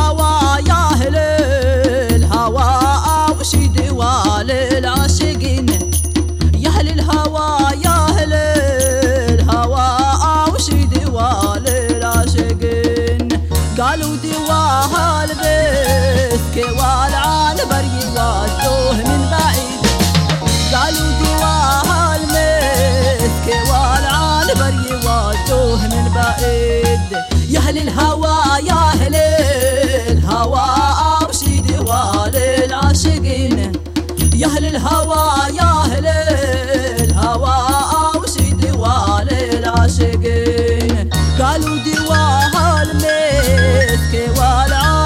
الهوى يا أهل الهوى وشي دوال العاشقين يا أهل الهوى يا أهل الهوى وشي دوال العاشقين قالوا دواها البسك والعنبر يودوه من بعيد قالوا دواها المسك والعنبر يودوه من بعيد يا اهل الهوى يا اهل الهوى امشي دوال العاشقين يا اهل الهوى